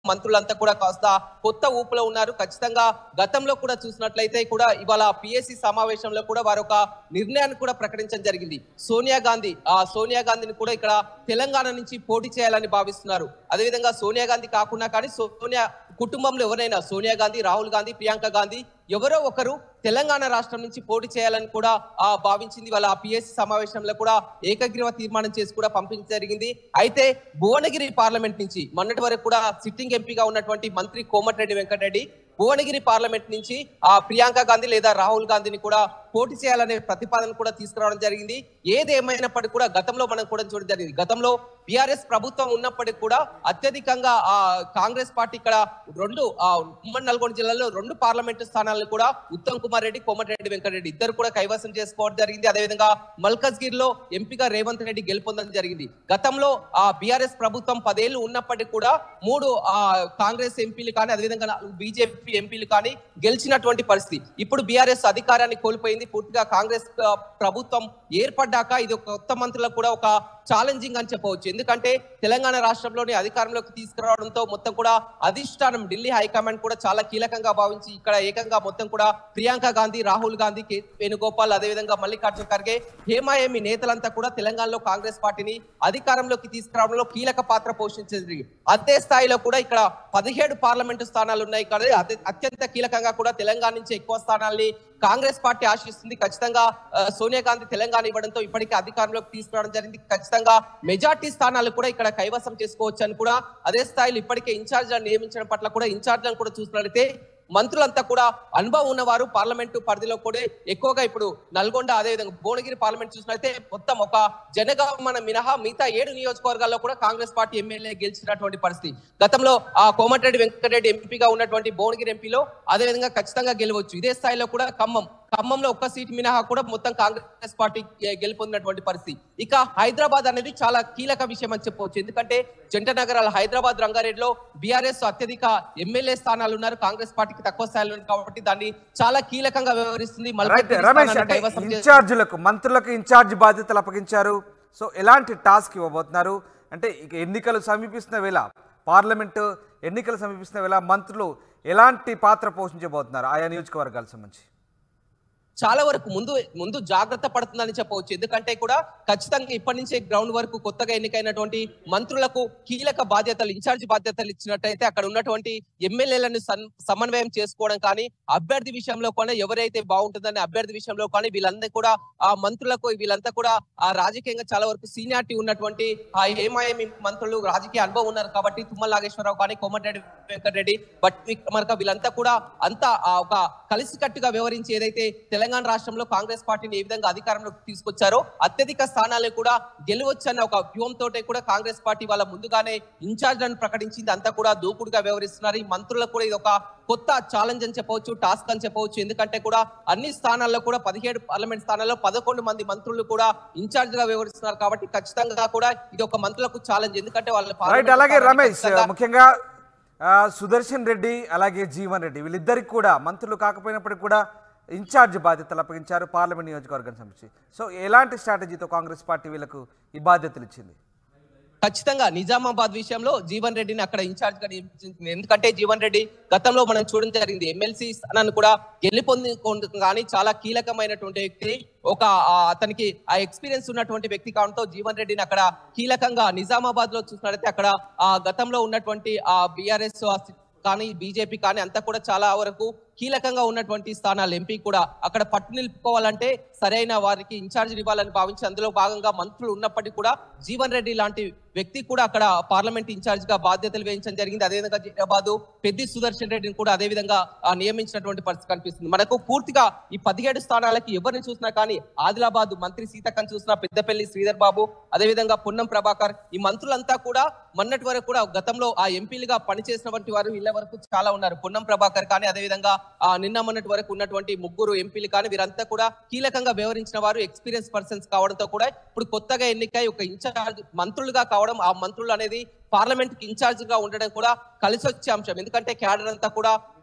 మంత్రులంతా కూడా కాస్త కొత్త ఊపులో ఉన్నారు ఖచ్చితంగా గతంలో కూడా చూసినట్లయితే కూడా ఇవాళ పిఎస్సి సమావేశంలో కూడా వారు ఒక నిర్ణయాన్ని కూడా ప్రకటించడం జరిగింది సోనియా గాంధీ ఆ సోనియా గాంధీని కూడా ఇక్కడ తెలంగాణ నుంచి పోటీ చేయాలని భావిస్తున్నారు అదేవిధంగా సోనియా గాంధీ కాకుండా కానీ సోనియా కుటుంబంలో ఎవరైనా సోనియా గాంధీ రాహుల్ గాంధీ ప్రియాంక గాంధీ ఎవరో ఒకరు తెలంగాణ రాష్ట్రం నుంచి పోటీ చేయాలని కూడా ఆ భావించింది వాళ్ళ పిఎస్సి సమావేశంలో కూడా ఏకగ్రీవ తీర్మానం చేసి కూడా పంపించడం జరిగింది అయితే భువనగిరి పార్లమెంట్ నుంచి మొన్నటి వరకు కూడా సిట్టింగ్ ఎంపీగా ఉన్నటువంటి మంత్రి కోమటిరెడ్డి వెంకటరెడ్డి భువనగిరి పార్లమెంట్ నుంచి ఆ ప్రియాంక గాంధీ లేదా రాహుల్ గాంధీని కూడా పోటీ చేయాలనే ప్రతిపాదన కూడా తీసుకురావడం జరిగింది ఏది ఏమైనప్పటికీ కూడా గతంలో మనం కూడా చూడడం జరిగింది గతంలో బీఆర్ఎస్ ప్రభుత్వం ఉన్నప్పటికీ కూడా అత్యధికంగా ఆ కాంగ్రెస్ పార్టీ ఇక్కడ రెండు ఆ ఉమ్మడి నల్గొండ జిల్లాలో రెండు పార్లమెంటు స్థానాలను కూడా ఉత్తమ్ కుమార్ రెడ్డి కోమటిరెడ్డి వెంకటరెడ్డి ఇద్దరు కూడా కైవసం చేసుకోవడం జరిగింది అదేవిధంగా మల్కజ్గిర్ లో ఎంపీగా రేవంత్ రెడ్డి గెలుపొందడం జరిగింది గతంలో ఆ బీఆర్ఎస్ ప్రభుత్వం పదేళ్లు ఉన్నప్పటికీ కూడా మూడు ఆ కాంగ్రెస్ ఎంపీలు కానీ అదేవిధంగా నాలుగు బీజేపీ ఎంపీలు కానీ గెలిచినటువంటి పరిస్థితి ఇప్పుడు బీఆర్ఎస్ అధికారాన్ని కోల్పోయింది పూర్తిగా కాంగ్రెస్ ఆ, ప్రభుత్వం ఏర్పడ్డాక ఇది ఒక కొత్త మంత్రులకు కూడా ఒక ఛాలెంజింగ్ అని చెప్పవచ్చు ఎందుకంటే తెలంగాణ రాష్ట్రంలోని అధికారంలోకి తీసుకురావడంతో మొత్తం కూడా అధిష్టానం ఢిల్లీ హైకమాండ్ కూడా చాలా కీలకంగా భావించి ఇక్కడ ఏకంగా మొత్తం కూడా ప్రియాంక గాంధీ రాహుల్ గాంధీ కె వేణుగోపాల్ అదేవిధంగా మల్లికార్జున ఖర్గే హేమాయేమి నేతలంతా కూడా తెలంగాణలో కాంగ్రెస్ పార్టీని అధికారంలోకి తీసుకురావడంలో కీలక పాత్ర పోషించింది అదే స్థాయిలో కూడా ఇక్కడ పదిహేడు పార్లమెంటు స్థానాలు ఉన్నాయి కానీ అతి- అత్యంత కీలకంగా కూడా తెలంగాణ నుంచి ఎక్కువ స్థానాల్ని కాంగ్రెస్ పార్టీ ఆశిస్తుంది ఖచ్చితంగా ఆ, సోనియా గాంధీ తెలంగాణ ఇవ్వడంతో ఇప్పటికే అధికారంలోకి తీసుకురావడం జరిగింది ఖచ్చితంగా మెజార్టీ స్థానాలు కూడా ఇక్కడ కైవసం చేసుకోవచ్చు అని కూడా అదే స్థాయిలో ఇప్పటికే ఇన్ఛార్జ్ నియమించడం పట్ల కూడా ఇన్ఛార్జ్లను కూడా చూసినట్లయితే మంత్రులంతా కూడా అనుభవం ఉన్నవారు పార్లమెంటు పరిధిలో కూడా ఎక్కువగా ఇప్పుడు నల్గొండ అదేవిధంగా భువనగిరి పార్లమెంట్ చూసినట్లయితే మొత్తం ఒక జనగమన మినహా మిగతా ఏడు నియోజకవర్గాల్లో కూడా కాంగ్రెస్ పార్టీ ఎమ్మెల్యే గెలిచినటువంటి పరిస్థితి గతంలో ఆ కోమటిరెడ్డి వెంకటరెడ్డి ఎంపీగా ఉన్నటువంటి భువనగిరి ఎంపీలో అదేవిధంగా ఖచ్చితంగా గెలవచ్చు ఇదే స్థాయిలో కూడా ఖమ్మం ఖమ్మంలో ఒక్క సీట్ మినహా కూడా మొత్తం కాంగ్రెస్ పార్టీ గె- గెలుపొందినటువంటి పరిస్థితి ఇక హైదరాబాద్ అనేది చాలా కీలక విషయం అని చెప్పవచ్చు ఎందుకంటే జంట నగరాల హైదరాబాద్ రంగారెడ్డిలో బీఆర్ఎస్ అత్యధిక ఎమ్మెల్యే స్థానాలు ఉన్నారు కాంగ్రెస్ పార్టీకి తక్కువ స్థాయిలో ఉన్నారు కాబట్టి దాన్ని చాలా కీలకంగా వ్యవహరిస్తుంది రైట్ మల్కాజ్గిరి రమేష్ స్థానాన్ని అంటే కైవసం చేస్తుంది. ఇన్ఛార్జీలకు మంత్రులకు ఇన్ఛార్జ్ బాధ్యతలు అప్పగించారు సో ఎలాంటి టాస్క్ ఇవ్వబోతున్నారు అంటే ఇక ఎన్నికలు సమీపిస్తున్న వేళ పార్లమెంటు ఎన్నికలు సమీపిస్తున్న వేళ మంత్రులు ఎలాంటి పాత్ర పోషించబోతున్నారు ఆయా నియోజకవర్గాలకు సంబంధించి చాలా వరకు ముందు ముందు జాగ్రత్త పడుతుందని చెప్పవచ్చు ఎందుకంటే కూడా ఖచ్చితంగా ఇప్పటి నుంచే గ్రౌండ్ వరకు కొత్తగా ఎన్నికైనటువంటి మంత్రులకు కీలక బాధ్యతలు ఇన్ఛార్జ్ బాధ్యతలు ఇచ్చినట్టయితే అక్కడ ఉన్నటువంటి ఎమ్మెల్యేలను సన్- సమన్వయం చేసుకోవడం కానీ అభ్యర్థి విషయంలో కూడా ఎవరైతే బాగుంటుందని అభ్యర్థి విషయంలో కానీ వీళ్ళందరూ కూడా ఆ మంత్రులకు వీళ్ళంతా కూడా ఆ రాజకీయంగా చాలా వరకు సీనియారిటీ ఉన్నటువంటి ఆ ఏమాయమి మంత్రులు రాజకీయ అనుభవం ఉన్నారు కాబట్టి తుమ్మల నాగేశ్వరరావు కానీ కోమటిరెడ్డి వెంకటరెడ్డి బట్ విక్రమార్క వీళ్ళంతా కూడా అంతా ఆ ఒక కలిసికట్టుగా వ్యవహరించి ఏదైతే తెలంగాణ రాష్ట్రంలో కాంగ్రెస్ పార్టీని ఏ విధంగా అధికారంలోకి తీసుకొచ్చారో అత్యధిక స్థానాలు కూడా గెలవచ్చన్న ఒక వ్యూహంతో కూడా కాంగ్రెస్ పార్టీ వాళ్ళ ముందుగానే ఇన్ఛార్జ్లను ప్రకటించింది అంతా కూడా దూకుడుగా వ్యవహరిస్తున్నారు ఈ మంత్రులకు కూడా ఇది ఒక కొత్త ఛాలెంజ్ అని చెప్పవచ్చు టాస్క్ అని చెప్పవచ్చు ఎందుకంటే కూడా అన్ని స్థానాల్లో కూడా పదిహేడు పార్లమెంట్ స్థానాల్లో పదకొండు మంది మంత్రులు కూడా ఇన్ఛార్జ్ గా వ్యవహరిస్తున్నారు కాబట్టి ఖచ్చితంగా కూడా ఇది ఒక మంత్రులకు ఛాలెంజ్ ఎందుకంటే వాళ్ళ రైట్ పార్లమెంట్ అలాగే స్థానానికి రమేష్ ఖచ్చితంగా ముఖ్యంగా ఆ, సుదర్శన్ రెడ్డి అలాగే జీవన్ రెడ్డి వీళ్ళిద్దరికి కూడా మంత్రులు కాకపోయినప్పటికీ కూడా ఇన్ఛార్జ్ బాధ్యతలు అప్పగించారు పార్లమెంట్ నియోజకవర్గానికి సంబంధించి సో ఎలాంటి స్ట్రాటజీతో కాంగ్రెస్ పార్టీ వీళ్ళకు ఈ బాధ్యతలు ఇచ్చింది ఖచ్చితంగా నిజామాబాద్ విషయంలో జీవన్ రెడ్డిని అక్కడ ఇన్ఛార్జ్ గా నియమించింది ఎందుకంటే జీవన్ రెడ్డి గతంలో మనం చూడడం జరిగింది ఎమ్మెల్సీ స్థానాన్ని కూడా గెలుపొంది కానీ చాలా కీలకమైనటువంటి వ్యక్తి ఒక ఆ, అతనికి ఆ ఎక్స్పీరియన్స్ ఉన్నటువంటి వ్యక్తి కావడంతో జీవన్ రెడ్డిని అక్కడ కీలకంగా నిజామాబాద్ లో చూసినట్లయితే అక్కడ ఆ గతంలో ఉన్నటువంటి ఆ బీఆర్ఎస్ కానీ బీజేపీ కానీ అంతా కూడా చాలా వరకు కీలకంగా ఉన్నటువంటి స్థానాలు ఎంపీ కూడా అక్కడ పట్టు నిలుపుకోవాలంటే సరైన వారికి ఇన్ఛార్జ్ ఇవ్వాలని భావించి అందులో భాగంగా మంత్రులు ఉన్నప్పటికీ కూడా జీవన్ రెడ్డి లాంటి వ్యక్తి కూడా అక్కడ పార్లమెంట్ ఇన్ఛార్జ్ గా బాధ్యతలు వేయించడం జరిగింది అదేవిధంగా హైదరాబాద్ పెద్ది సుదర్శన్ రెడ్డిని కూడా అదే విధంగా ఆ, నియమించినటువంటి పరిస్థితి కనిపిస్తుంది మనకు పూర్తిగా ఈ పదిహేడు స్థానాలకి ఎవరిని చూసినా కానీ ఆదిలాబాద్ మంత్రి సీతక్కని చూసినా పెద్దపల్లి శ్రీధర్ బాబు అదేవిధంగా పొన్నం ప్రభాకర్ ఈ మంత్రులంతా కూడా మొన్నటి వరకు కూడా గతంలో ఆ ఎంపీలుగా పనిచేసినటువంటి వారు వీళ్ళ వరకు చాలా ఉన్నారు పొన్నం ప్రభాకర్ కానీ అదేవిధంగా ఆ నిన్న మొన్నటి వరకు ఉన్నటువంటి ముగ్గురు ఎంపీలు కానీ వీరంతా కూడా కీలకంగా వ్యవహరించిన వారు ఎక్స్పీరియన్స్ పర్సన్స్ కావడంతో కూడా ఇప్పుడు కొత్తగా ఎన్నికై ఒక ఇన్ఛార్జ్ మంత్రులుగా కావడం ఆ మంత్రులు అనేది పార్లమెంట్ కి ఇన్ఛార్జ్ గా ఉండడం కూడా కలిసి వచ్చే అంశం ఎందుకంటే క్యాడర్ అంతా కూడా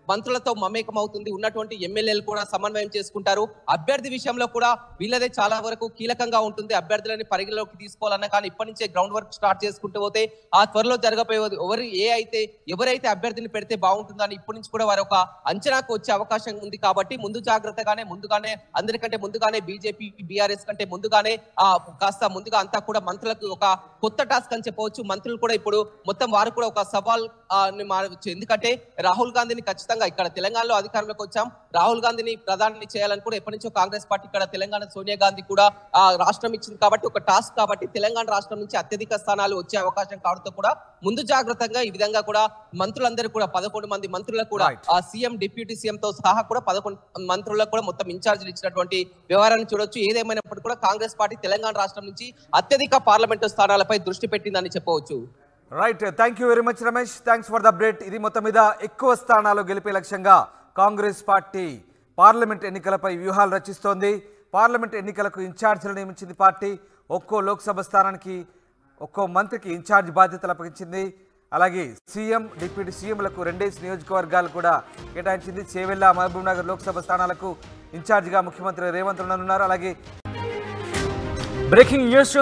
మంత్రులతో మమేకం అవుతుంది ఉన్నటువంటి ఎమ్మెల్యేలు కూడా సమన్వయం చేసుకుంటారు అభ్యర్థి విషయంలో కూడా వీళ్ళదే చాలా వరకు కీలకంగా ఉంటుంది అభ్యర్థులని పరిగణలోకి తీసుకోవాలన్నా కానీ ఇప్పటి నుంచే గ్రౌండ్ వర్క్ స్టార్ట్ చేసుకుంటూ పోతే ఆ త్వరలో జరగబోయేది ఎవరు ఏ అయితే ఎవరైతే అభ్యర్థిని పెడితే బాగుంటుందని ఇప్పటి నుంచి కూడా వారి ఒక అంచనాకు వచ్చే అవకాశం ఉంది కాబట్టి ముందు జాగ్రత్తగానే ముందుగానే అందరికంటే ముందుగానే బీజేపీ బీఆర్ఎస్ కంటే ముందుగానే ఆ కాస్త ముందుగా అంతా కూడా మంత్రులకు ఒక కొత్త టాస్క్ అని చెప్పవచ్చు మంత్రులు కూడా ఇప్పుడు మొత్తం వారు కూడా ఒక సవాల్ ఆ, ని మారవచ్చు ఎందుకంటే రాహుల్ గాంధీని ఖచ్చితంగా ఇక్కడ తెలంగాణలో అధికారంలోకి వచ్చాం రాహుల్ గాంధీని ప్రధాని చేయాలని కూడా ఎప్పటి నుంచో కాంగ్రెస్ పార్టీ ఇక్కడ తెలంగాణ సోనియా గాంధీ కూడా ఆ రాష్ట్రం ఇచ్చింది కాబట్టి ఒక టాస్క్ కాబట్టి తెలంగాణ రాష్ట్రం నుంచి అత్యధిక స్థానాలు వచ్చే అవకాశం కావడంతో కూడా ముందు జాగ్రత్తగా ఈ విధంగా కూడా మంత్రులందరూ కూడా పదకొండు మంది మంత్రులకు కూడా Right. ఆ సీఎం డిప్యూటీ సీఎం తో సహా కూడా పదకొండు మంత్రులకు కూడా మొత్తం ఇన్ఛార్జీలు ఇచ్చినటువంటి వ్యవహారాన్ని చూడొచ్చు ఏదేమైనప్పటికీ కూడా కాంగ్రెస్ పార్టీ తెలంగాణ రాష్ట్రం నుంచి అత్యధిక పార్లమెంటు స్థానాలపై దృష్టి పెట్టిందని చెప్పవచ్చు right thank you very much Ramesh thanks for the update ఇది మొత్తం మీద ఎక్కువ స్థానాలు గెలిపే లక్ష్యంగా కాంగ్రెస్ పార్టీ పార్లమెంట్ ఎన్నికలపై వ్యూహాలు రచిస్తోంది పార్లమెంట్ ఎన్నికలకు ఇన్ఛార్జీలు నియమించింది పార్టీ ఒక్కో లోక్సభ స్థానానికి ఒక్కో మంత్రికి ఇన్ఛార్జ్ బాధ్యతలు అప్పగించింది అలాగే సీఎం డిప్యూటీ సీఎంలకు రెండేసి నియోజకవర్గాలు కూడా కేటాయించింది చేవెళ్ళ మహబూబ్ నగర్ లోక్సభ స్థానాలకు ఇన్ఛార్జిగా ముఖ్యమంత్రి రేవంత్ ఉండనున్నారు అలాగే బ్రేకింగ్ న్యూస్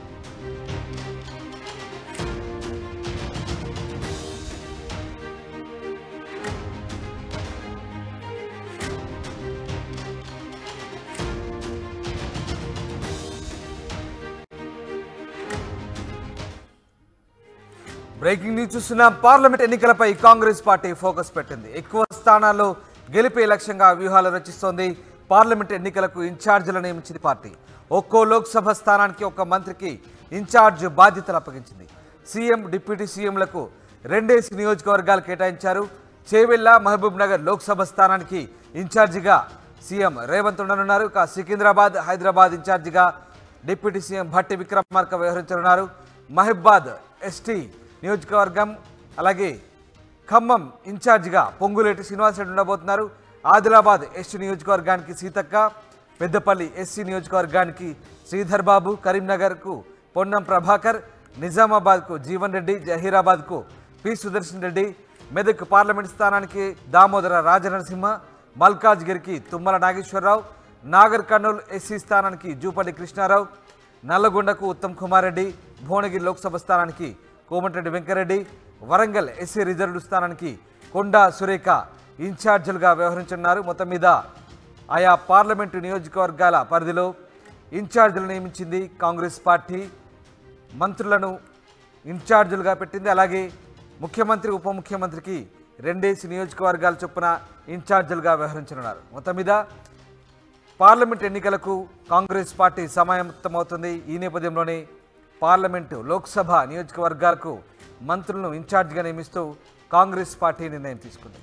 బ్రేకింగ్ న్యూస్ చూస్తున్నాం పార్లమెంట్ ఎన్నికలపై కాంగ్రెస్ పార్టీ ఫోకస్ పెట్టింది ఎక్కువ స్థానాల్లో గెలిపే లక్ష్యంగా వ్యూహాలు రచిస్తోంది పార్లమెంట్ ఎన్నికలకు ఇన్ఛార్జీలను నియమించింది పార్టీ ఒక్కో లోక్సభ స్థానానికి ఒక మంత్రికి ఇన్ఛార్జ్ బాధ్యతలు అప్పగించింది సీఎం డిప్యూటీ సీఎంలకు రెండేసి నియోజకవర్గాలు కేటాయించారు చేవెళ్ళ మహబూబ్ నగర్ లోక్సభ స్థానానికి ఇన్ఛార్జిగా సీఎం రేవంత్ ఉండనున్నారు ఇక సికింద్రాబాద్ హైదరాబాద్ ఇన్ఛార్జిగా డిప్యూటీ సీఎం భట్టి విక్రమార్క వ్యవహరించనున్నారు మహబాద్ ఎస్టీ నియోజకవర్గం అలాగే ఖమ్మం ఇన్ఛార్జిగా పొంగులేటి శ్రీనివాసరెడ్డి ఉండబోతున్నారు ఆదిలాబాద్ ఎస్టీ నియోజకవర్గానికి సీతక్క పెద్దపల్లి ఎస్సీ నియోజకవర్గానికి శ్రీధర్ బాబు కరీంనగర్కు పొన్నం ప్రభాకర్ నిజామాబాద్కు జీవన్ రెడ్డి జహీరాబాద్కు పి సుదర్శన్ రెడ్డి మెదక్ పార్లమెంట్ స్థానానికి దామోదర రాజనరసింహ మల్కాజ్గిరికి తుమ్మల నాగేశ్వరరావు నాగర్ కర్నూలు ఎస్సీ స్థానానికి జూపల్లి కృష్ణారావు నల్లగొండకు ఉత్తమ్ కుమార్ రెడ్డి భువనగిరి లోక్సభ స్థానానికి కోమటిరెడ్డి వెంకరెడ్డి వరంగల్ ఎస్సీ రిజర్వ్డ్ స్థానానికి కొండా సురేఖ ఇన్ఛార్జీలుగా వ్యవహరించనున్నారు మొత్తం మీద ఆయా పార్లమెంటు నియోజకవర్గాల పరిధిలో ఇన్ఛార్జీలు నియమించింది కాంగ్రెస్ పార్టీ మంత్రులను ఇన్ఛార్జీలుగా పెట్టింది అలాగే ముఖ్యమంత్రి ఉప ముఖ్యమంత్రికి రెండేసి నియోజకవర్గాల చొప్పున ఇన్ఛార్జీలుగా వ్యవహరించనున్నారు మొత్తం మీద పార్లమెంట్ ఎన్నికలకు కాంగ్రెస్ పార్టీ సమాయత్తమవుతుంది ఈ నేపథ్యంలోనే పార్లమెంటు లోక్సభ నియోజకవర్గాలకు మంత్రులను ఇన్ఛార్జిగా నియమిస్తూ కాంగ్రెస్ పార్టీ నిర్ణయం తీసుకుంది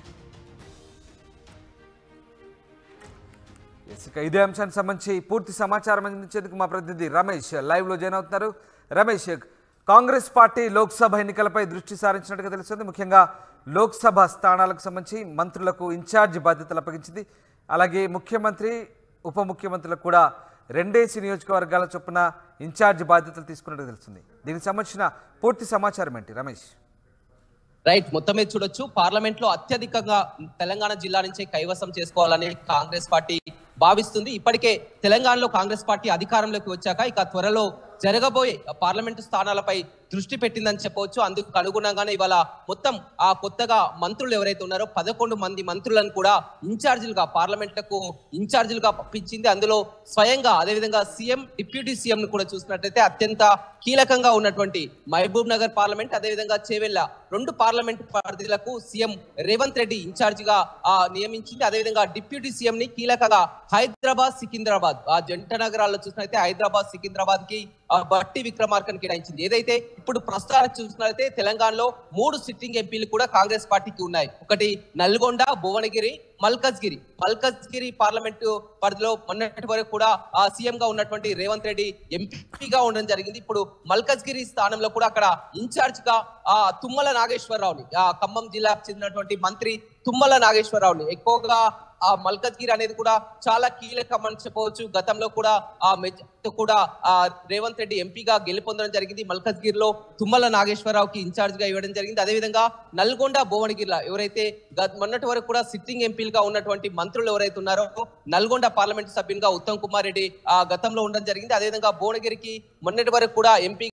ఎస్, ఇక ఇదే అంశానికి సంబంధించి పూర్తి సమాచారం అందించేందుకు మా ప్రతినిధి రమేష్ లైవ్లో జాయిన్ అవుతున్నారు రమేష్ కాంగ్రెస్ పార్టీ లోక్సభ ఎన్నికలపై దృష్టి సారించినట్టుగా తెలుస్తుంది ముఖ్యంగా లోక్సభ స్థానాలకు సంబంధించి మంత్రులకు ఇన్ఛార్జ్ బాధ్యతలు అప్పగించింది అలాగే ముఖ్యమంత్రి ఉప ముఖ్యమంత్రులకు కూడా రెండేసి నియోజకవర్గాల చొప్పున ఇన్ఛార్జ్ బాధ్యతలు తీసుకున్నట్టుగా తెలుస్తుంది దీనికి సంబంధించిన పూర్తి సమాచారం ఏంటి రమేష్ రైట్ మొత్తం మీద చూడొచ్చు పార్లమెంట్ లో అత్యధికంగా తెలంగాణ జిల్లా నుంచే కైవసం చేసుకోవాలని కాంగ్రెస్ పార్టీ భావిస్తుంది ఇప్పటికే తెలంగాణలో కాంగ్రెస్ పార్టీ అధికారంలోకి వచ్చాక ఇక త్వరలో జరగబోయే పార్లమెంటు స్థానాలపై దృష్టి పెట్టిందని చెప్పవచ్చు అందుకు అనుగుణంగానే ఇవాళ మొత్తం ఆ కొత్తగా మంత్రులు ఎవరైతే ఉన్నారో పదకొండు మంది మంత్రులను కూడా ఇన్ఛార్జీలుగా పార్లమెంట్లకు ఇన్ఛార్జీలుగా పంపించింది అందులో స్వయంగా అదేవిధంగా సీఎం డిప్యూటీ సీఎం ను కూడా చూసినట్లయితే అత్యంత కీలకంగా ఉన్నటువంటి మహబూబ్ నగర్ పార్లమెంట్ అదేవిధంగా చేవెళ్ళ రెండు పార్లమెంట్ పరిధిలకు సీఎం రేవంత్ రెడ్డి ఇన్ఛార్జిగా ఆ, నియమించింది అదేవిధంగా డిప్యూటీ సీఎం ని కీలకంగా హైదరాబాద్ సికింద్రాబాద్ ఆ జంట నగరాల్లో చూసినట్లయితే హైదరాబాద్ సికింద్రాబాద్ కి ఆ, బట్టి విక్రమార్కన్ కేటాయించింది ఏదైతే ఇప్పుడు ప్రస్తుతానికి చూసినట్లయితే తెలంగాణలో మూడు సిట్టింగ్ ఎంపీలు కూడా కాంగ్రెస్ పార్టీకి ఉన్నాయి ఒకటి నల్గొండ భువనగిరి మల్కజ్గిరి మల్కజ్గిరి పార్లమెంటు పరిధిలో మొన్నటి వరకు కూడా ఆ సీఎం గా ఉన్నటువంటి రేవంత్ రెడ్డి ఎంపీగా ఉండడం జరిగింది ఇప్పుడు మల్కజ్గిరి స్థానంలో కూడా అక్కడ ఇన్ఛార్జ్ గా ఆ తుమ్మల నాగేశ్వరరావుని ఆ ఖమ్మం జిల్లాకు చెందినటువంటి మంత్రి తుమ్మల నాగేశ్వరరావుని ఎక్కువగా ఆ మల్కజ్గిరి అనేది కూడా చాలా కీలకం అని చెప్పవచ్చు గతంలో కూడా ఆ మెజ కూడా ఆ రేవంత్ రెడ్డి ఎంపీగా గెలుపొందడం జరిగింది మల్కజ్గిరిలో తుమ్మల నాగేశ్వరరావుకి ఇన్ఛార్జ్ గా ఇవ్వడం జరిగింది అదేవిధంగా నల్గొండ భువనగిరిలో ఎవరైతే గత- మొన్నటి వరకు కూడా సిట్టింగ్ ఎంపీలుగా ఉన్నటువంటి మంత్రులు ఎవరైతే ఉన్నారో నల్గొండ పార్లమెంట్ సభ్యునిగా ఉత్తమ్ కుమార్ రెడ్డి ఆ గతంలో ఉండడం జరిగింది అదేవిధంగా భువనగిరికి మొన్నటి వరకు కూడా ఎంపీ